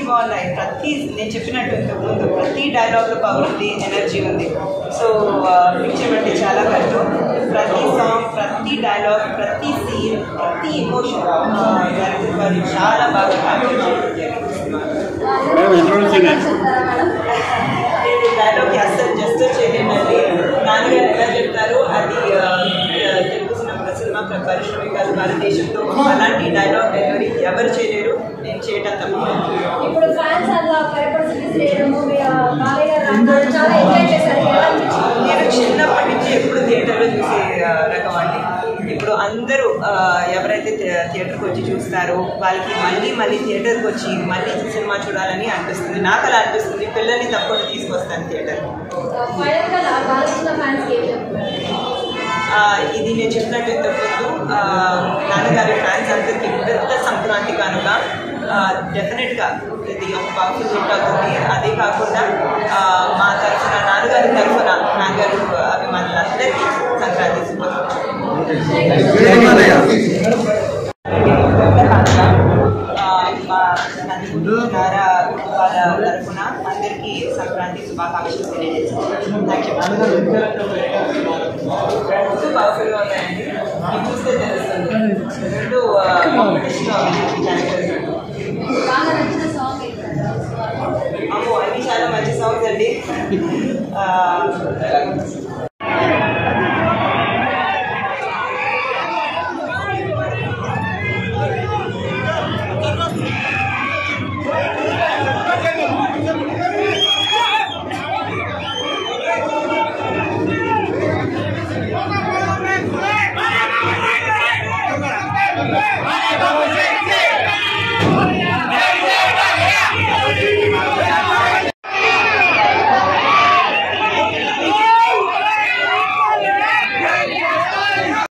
బాగున్నాయి ప్రతి నేను చెప్పినట్టు ఇంతకు ముందు ప్రతి డైలాగ్లో పవర్ ఉంది ఎనర్జీ ఉంది సో పిక్చర్ అంటే చాలా కష్టం ప్రతి సాంగ్ ప్రతి డైలాగ్ ప్రతి సీన్ ప్రతి ఎమోషన్ డైరెక్టర్ గారు చాలా బాగా క్యాప్చర్ చేయడం జరిగింది మేడం ఇంట్రొడ్యూస్ చేయండి చెప్తారా మేడం నేను డైలాగ్ అస్సలు జస్ట్ చేయలేనండి నాన్నగారు ఎలా చెప్తారో అది ఆ, తెలుగు సినిమా సినిమా పరిశ్రమికాలు భారతదేశంలో అలాంటి డైలాగ్ డెలివరీ ఎవరు చేయలేరు నేను చేయటం తప్ప ఇప్పుడు ఫ్యాన్స్ అలా పేపర్స్ తీసేయడము మీ, ఆ, బాలయ్య గారు రావడం చాలా ఎంజాయ్ చేశారు ఎలా అనిపించింది నేను చిన్నప్పటి నుంచి ఎప్పుడు థియేటర్లో చూసే ఆ, రకం అండి ఇప్పుడు అందరూ ఆ, ఎవరైతే థియే- థియేటర్కి వచ్చి చూస్తారో వాళ్ళకి మళ్ళీ మళ్ళీ థియేటర్కి వచ్చి మళ్ళీ సినిమా చూడాలని అనిపిస్తుంది నాకు అలా అనిపిస్తుంది పిల్లల్ని తప్పకుండా తీసుకొస్తాను థియేటర్కి ఫైనల్ గా నా బాలకృష్ణ ఫ్యాన్స్ కి ఏం చెప్తారు ఆ, ఇది నేను చెప్పినట్టు ఇంతకుముందు ఆ, నాన్నగారి ఫ్యాన్స్ అందరికీ పెద్ద సంక్రాంతి కానుక డెఫినెట్గా ఇది ఒక పవర్ఫుల్ హిట్ అవుతుంది అదే కాకుండా ఆ, మా తరఫున నాన్నగారి తరఫున నాన్నగారు అభిమానులందరికీ సంక్రాంతి శుభాకాంక్షలు ఆ, మా నందిగుండు నారా వాళ్ళ తరఫున అందరికీ సంక్రాంతి శుభాకాంక్షలు తెలియజేస్తున్నాను థ్యాంక్ యూ రెండు పవర్ఫుల్గా ఉన్నాయండి ఇది చూస్తే తెలుస్తుంది రెండు కాంపిటీషన్ బాగా నచ్చిన సాంగ్ ఏంటంటే అమ్మో అన్ని చాలా మంచి సాంగ్స్ అండి ఆ,